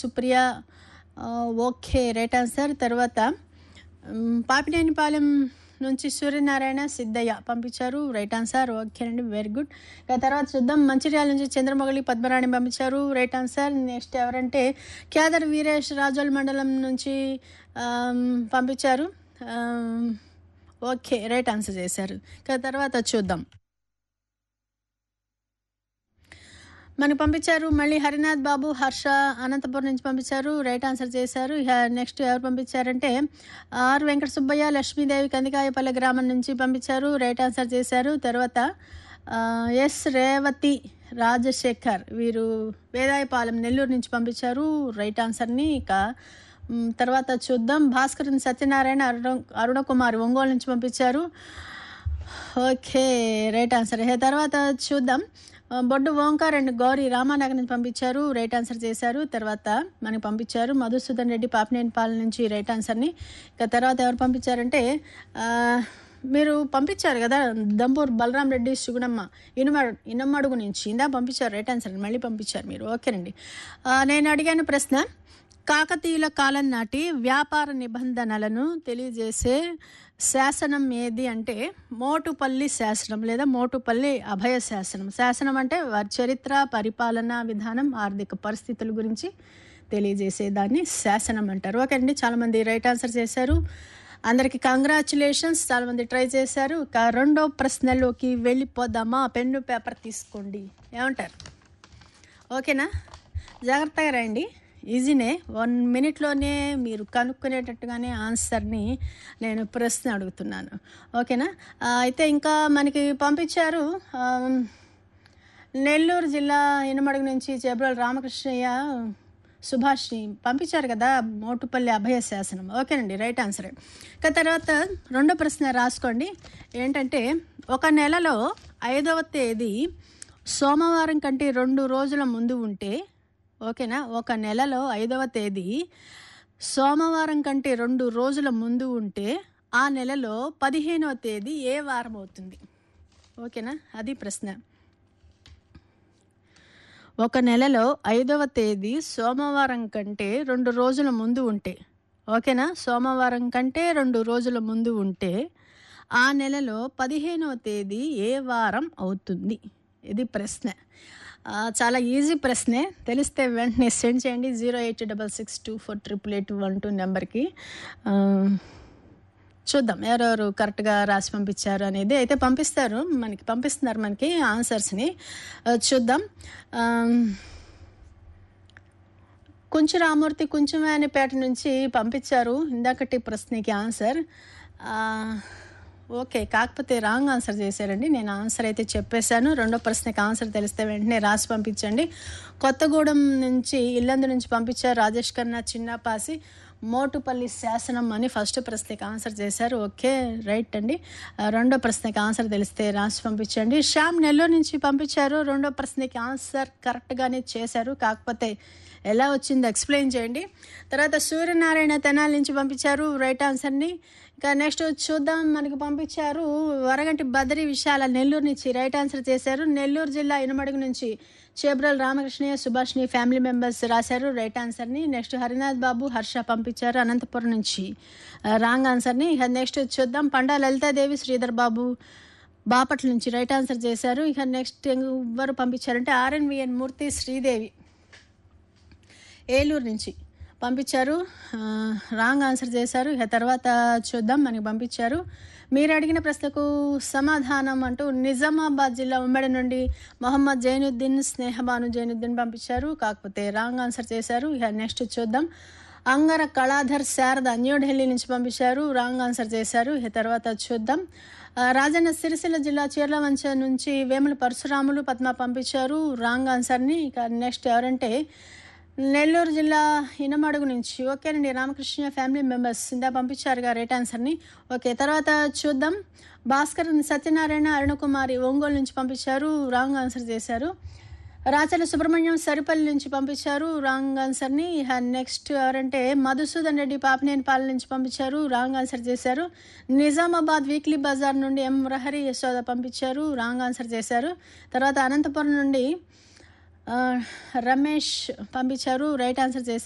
సుప్రియ ఆ, okay right answer తర్వాత మ్, పాపినేనిపాలెం నుంచి సూర్యనారాయణ సిద్ధయ్య పంపించారు రైట్ ఆన్సర్ ఓకే అండి వెరీ గుడ్ ఇక తర్వాత చూద్దాం మంచిర్యాల నుంచి చంద్రమౌళి పద్మరాణి పంపించారు రైట్ ఆన్సర్ నెక్స్ట్ ఎవరంటే కేదర్ వీరేష్ రాజోల్ మండలం నుంచి ఆమ్, పంపించారు ఆమ్, ఓకే రైట్ ఆన్సర్ చేశారు ఇక తర్వాత చూద్దాం మనకు పంపించారు మళ్ళీ హరినాథ్ బాబు హర్ష అనంతపురం నుంచి పంపించారు రైట్ ఆన్సర్ చేశారు ఇక నెక్స్ట్ ఎవరు పంపించారంటే ఆర్ వెంకట సుబ్బయ్య లక్ష్మీదేవి కందికాయపల్లె గ్రామం నుంచి పంపించారు రైట్ ఆన్సర్ చేశారు తర్వాత ఆ, ఎస్ రేవతి రాజశేఖర్ వీరు వేదాయపాలెం నెల్లూరు నుంచి పంపించారు రైట్ ఆన్సర్ని ఇక మ్, తర్వాత చూద్దాం భాస్కరన్ సత్యనారాయణ అరుణ అరుణకుమార్ ఒంగోలు నుంచి పంపించారు ఓకే రైట్ ఆన్సర్ ఇక తర్వాత చూద్దాం ఆ, బొడ్డు ఓంకార్ అండ్ గౌరీ రామానగర్ నుంచి పంపించారు రైట్ ఆన్సర్ చేశారు తర్వాత మనకి పంపించారు మధుసూదన్ రెడ్డి పాపినేని పాలన నుంచి రైట్ ఆన్సర్ని ఇక తర్వాత ఎవరు పంపించారంటే ఆ, మీరు పంపించారు కదా దంపూర్ బలరాం రెడ్డి సుగుణమ్మ ఇనుమడు ఇనమడుగు నుంచి ఇందా పంపించారు రైట్ ఆన్సర్ మళ్ళీ పంపించారు మీరు ఓకేనండి ఆ, నేను అడిగాను ప్రశ్న కాకతీయుల కాలం నాటి వ్యాపార నిబంధనలను తెలియజేసే శాసనం ఏది అంటే మోటుపల్లి శాసనం లేదా మోటుపల్లి అభయ శాసనం శాసనం అంటే వారి చరిత్ర పరిపాలన విధానం ఆర్థిక పరిస్థితుల గురించి తెలియజేసే దాన్ని శాసనం అంటారు ఓకే అండి చాలామంది రైట్ ఆన్సర్ చేశారు అందరికీ కంగ్రాచులేషన్స్ చాలామంది ట్రై చేశారు ఇక రెండో ప్రశ్నలోకి వెళ్ళిపోదామా పెన్ను పేపర్ తీసుకోండి ఏమంటారు ఓకేనా జాగ్రత్తగా రండి ఈజీనే వన్ మినిట్లోనే మీరు కనుక్కునేటట్టుగానే ఆన్సర్ని నేను ప్రశ్న అడుగుతున్నాను ఓకేనా ఆ, అయితే ఇంకా మనకి పంపించారు ఆ, నెల్లూరు జిల్లా ఇనమడుగు నుంచి చేబ్రోలు రామకృష్ణయ్య సుభాష్ని పంపించారు కదా మోటుపల్లి అభయ శాసనం ఓకేనండి రైట్ ఆన్సర్ ఇక తర్వాత రెండో ప్రశ్న రాసుకోండి ఏంటంటే ఒక నెలలో ఐదవ తేదీ సోమవారం కంటే రెండు రోజుల ముందు ఉంటే ఓకేనా ఒక నెలలో ఐదవ తేదీ సోమవారం కంటే రెండు రోజుల ముందు ఉంటే ఆ నెలలో పదిహేనవ తేదీ ఏ వారం అవుతుంది ఓకేనా అది ప్రశ్న ఒక నెలలో ఐదవ తేదీ సోమవారం కంటే రెండు రోజుల ముందు ఉంటే ఓకేనా సోమవారం కంటే రెండు రోజుల ముందు ఉంటే ఆ నెలలో పదిహేనవ తేదీ ఏ వారం అవుతుంది ఇది ప్రశ్న ఆ, చాలా ఈజీ ప్రశ్నే తెలిస్తే వెంటనే సెండ్ చేయండి zero eight double six two four triple eight one two నెంబర్కి ఆ, చూద్దాం ఎవరెవరు కరెక్ట్గా రాసి పంపించారు అనేది అయితే పంపిస్తారు మనకి పంపిస్తున్నారు మనకి ఆన్సర్స్ని ఆ, చూద్దాం ఆమ్, కొంచెం రామూర్తి కొంచెం పేట నుంచి పంపించారు ఇందాకటి ప్రశ్నకి ఆన్సర్ ఆ, ఓకే కాకపోతే రాంగ్ ఆన్సర్ చేశారండి నేను ఆన్సర్ అయితే చెప్పేశాను రెండో ప్రశ్నకి ఆన్సర్ తెలిస్తే వెంటనే రాసి పంపించండి కొత్తగూడెం నుంచి ఇల్లందు నుంచి పంపించారు రాజేష్ కన్నా చిన్నపాసి మోటుపల్లి శాసనం అని ఫస్ట్ ప్రశ్నకి ఆన్సర్ చేశారు ఓకే రైట్ అండి ఆ, రెండో ప్రశ్నకి ఆన్సర్ తెలిస్తే రాసి పంపించండి శ్యామ్ నెల్లూరు నుంచి పంపించారు రెండో ప్రశ్నకి ఆన్సర్ కరెక్ట్గానే చేశారు కాకపోతే ఎలా వచ్చిందో ఎక్స్ప్లెయిన్ చేయండి తర్వాత సూర్యనారాయణ తెనాలి నుంచి పంపించారు రైట్ ఆన్సర్ని ఇంకా నెక్స్ట్ చూద్దాం మనకి పంపించారు వరగంటి బద్రి విశాల నెల్లూరు నుంచి రైట్ ఆన్సర్ చేశారు నెల్లూరు జిల్లా ఇనుమడుగు నుంచి చేబ్రల్ రామకృష్ణయ్య సుభాష్ని ఫ్యామిలీ మెంబర్స్ రాశారు రైట్ ఆన్సర్ని నెక్స్ట్ హరినాథ్ బాబు హర్ష పంపించారు అనంతపురం నుంచి రాంగ్ ఆన్సర్ని ఇక నెక్స్ట్ చూద్దాం పండా లలితాదేవి శ్రీధర్ బాబు బాపట్ల నుంచి రైట్ ఆన్సర్ చేశారు ఇక నెక్స్ట్ ఎవరు పంపించారంటే ఆర్ఎన్విఎన్ మూర్తి శ్రీదేవి ఏలూరు నుంచి పంపించారు ఆ, రాంగ్ ఆన్సర్ చేశారు ఇక తర్వాత చూద్దాం మనకి పంపించారు మీరు అడిగిన ప్రశ్నకు సమాధానం అంటూ నిజామాబాద్ జిల్లా ఉమ్మడి నుండి మొహమ్మద్ జైనుద్దీన్ స్నేహబాను జైనుద్దీన్ పంపించారు కాకపోతే రాంగ్ ఆన్సర్ చేశారు ఇక నెక్స్ట్ చూద్దాం అంగర కళాధర్ శారద న్యూఢిల్లీ నుంచి పంపించారు రాంగ్ ఆన్సర్ చేశారు ఇక తర్వాత చూద్దాం ఆ, రాజన్న సిరిసిల్ల జిల్లా చీర్లవంచ నుంచి వేముల పరశురాములు పద్మ పంపించారు రాంగ్ ఆన్సర్ని ఇక నెక్స్ట్ ఎవరంటే నెల్లూరు జిల్లా ఇనమడుగు నుంచి ఓకేనండి రామకృష్ణ ఫ్యామిలీ మెంబర్స్ ఇందా పంపించారుగా రైట్ ఆన్సర్ని ఓకే తర్వాత చూద్దాం భాస్కర్ సత్యనారాయణ అరుణకుమారి ఒంగోలు నుంచి పంపించారు రాంగ్ ఆన్సర్ చేశారు రాచల సుబ్రహ్మణ్యం సరిపల్లి నుంచి పంపించారు రాంగ్ ఆన్సర్ని ఇహ నెక్స్ట్ ఎవరంటే మధుసూదన్ రెడ్డి పాపినేని పాలెం నుంచి పంపించారు రాంగ్ ఆన్సర్ చేశారు నిజామాబాద్ వీక్లీ బజార్ నుండి ఎం రహరి యశోద పంపించారు రాంగ్ ఆన్సర్ చేశారు తర్వాత అనంతపురం నుండి ఆ, రమేష్ పంపించారు రైట్ ఆన్సర్ చేశారు